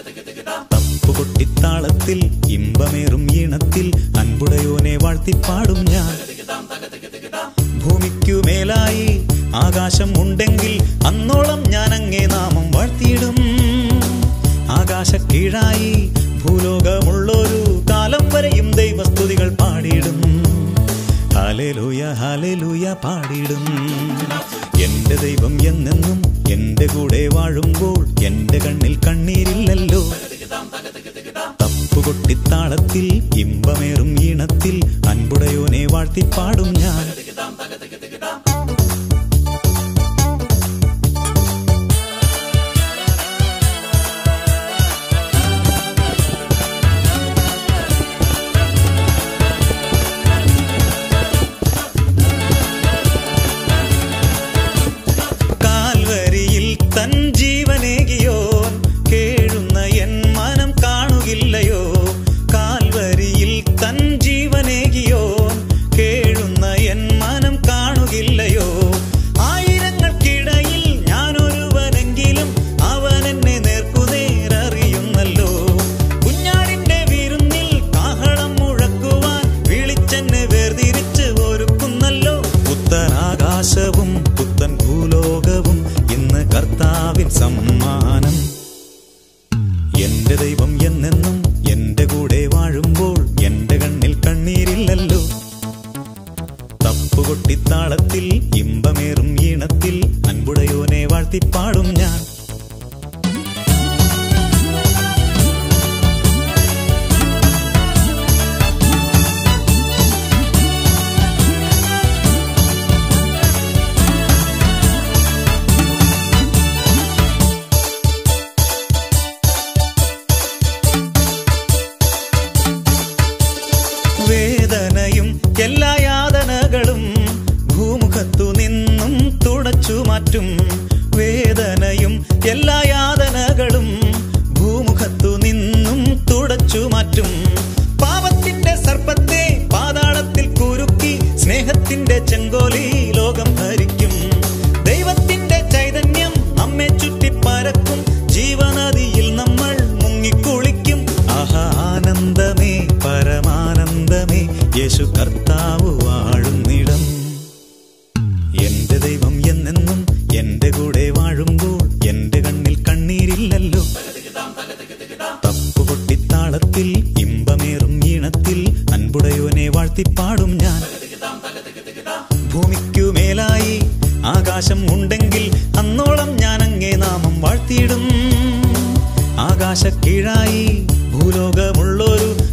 തപ്പുകൊട്ടിത്താളത്തിൽ ഇമ്പമേറും ഈണത്തിൽ അൻപുടയോനെ വാഴ്ത്തിപ്പാടും ഞാൻ ഭൂമിക്കു മേലായി ആകാശം ഉണ്ടെങ്കിൽ അന്നോളം ഞാൻ അങ്ങേ നാമം വാഴ്ത്തിയിടും ആകാശ കീഴായി ഭൂലോകമുള്ളൊരു കാലം വരെയും ദൈവസ്തുതികൾ പാടിയിടും ഹാലേലൂയ ഹാലേലൂയ പാടിയിടും എന്റെ ദൈവം എന്നെന്നും എന്റെ കൂടെ വാഴുമ്പോൾ എന്റെ കണ്ണിൽ കണ്ണീരില്ലല്ലോ തപ്പുകൊട്ടിത്താളത്തിൽ ഇമ്പമേറും ഈണത്തിൽ അൻപുടയോനെ വാഴ്ത്തിപ്പാടും ഞാൻ കാൽവരിയിൽ തൻ ജീവനേകിയോൻ കേഴുന്ന എൻ മനം കാണുകില്ലയോ കാൽവരിയിൽ തൻ ജീവനേകിയോൻ കേഴുന്ന എൻ മനം കാണുകില്ലയോ ആയിരങ്ങൾക്കിടയിൽ ഞാനൊരുവനെങ്കിലും അവൻ എന്നെ നേർക്കുനേരറിയുന്നല്ലോ കുഞ്ഞാടിന്റെ വിരുന്നിൽ കാഹളം മുഴക്കുവാൻ വിളിച്ചെന്നെ വേർതിരിച്ച് ഒരുക്കുന്നല്ലോ പുത്തനാകാശവും പുത്തൻ ഭൂലോകവും ഇന്ന് കർത്താവിൻ സമ്മാനം എന്റെ ദൈവം എന്നെന്നും എന്റെ കൂടെ വാഴുമ്പോൾ എന്റെ കണ്ണിൽ കണ്ണീരില്ലല്ലോ തപ്പുകൊട്ടിത്താളത്തിൽ ഇമ്പമേറും ഈണത്തിൽ അൻപുടയോനെ വാഴ്ത്തിപ്പാടും ഞാൻ വേദനയും എല്ലാ യാതനകളും ഭൂമുഖത്തു നിന്നും തുടച്ചു മാറ്റും വേദനയും എല്ലാ യാതനകളും ഭൂമുഖത്തു നിന്നും തുടച്ചു മാറ്റും പാപത്തിന്റെ സർപ്പത്തെ പാതാളത്തിൽ കുരുക്കി സ്നേഹത്തിന്റെ ചെങ്കോലി ലോകം ഭരിക്കും ദൈവത്തിന്റെ ചൈതന്യം നമ്മെ ചുറ്റിപ്പരക്കും ജീവനദിയിൽ നമ്മൾ മുങ്ങിക്കുളിക്കും ആഹാ ആനന്ദമേ പരമാനന്ദമേ യേശു കർത്താവ് വാഴുന്നിടം എന്റെ ദൈവം എന്നെന്നും എന്റെ കൂടെ വാഴുമ്പോൾ എന്റെ കണ്ണിൽ കണ്ണീരില്ലല്ലോ തപ്പുകൊട്ടിത്താളത്തിൽ ഇമ്പമേറും ഈണത്തിൽ അൻപുടയോനെ വാഴ്ത്തിപ്പാടും ഞാൻ ഭൂമിക്കു മേലായി ആകാശം ഉണ്ടെങ്കിൽ അന്നോളം ഞാൻ അങ്ങേ നാമം വാഴ്ത്തിയിടും ആകാശ കീഴായി ഭൂലോകമുള്ളൊരു